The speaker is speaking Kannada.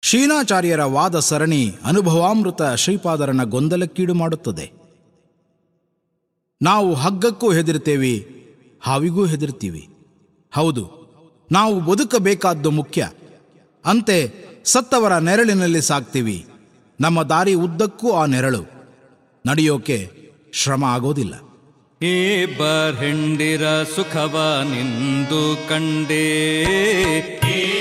ಶೀನಾಚಾರ್ಯರ ವಾದ ಸರಣಿ ಅನುಭವಾಮೃತ ಶ್ರೀಪಾದರನ್ನ ಗೊಂದಲಕ್ಕೀಡು ಮಾಡುತ್ತದೆ ನಾವು ಹಗ್ಗಕ್ಕೂ ಹೆದರ್ತೇವೆ ಹಾವಿಗೂ ಹೆದರ್ತೀವಿ ಹೌದು ನಾವು ಬದುಕಬೇಕಾದ್ದು ಮುಖ್ಯ ಅಂತೆ ಸತ್ತವರ ನೆರಳಿನಲ್ಲಿ ಸಾಕ್ತೀವಿ ನಮ್ಮ ದಾರಿ ಉದ್ದಕ್ಕೂ ಆ ನೆರಳು ನಡೆಯೋಕೆ ಶ್ರಮ ಆಗೋದಿಲ್ಲ ಹೇ ಬರ್ಹಿಂಡಿರ ಸುಖವ ನಿಂದು ಕಂಡೇ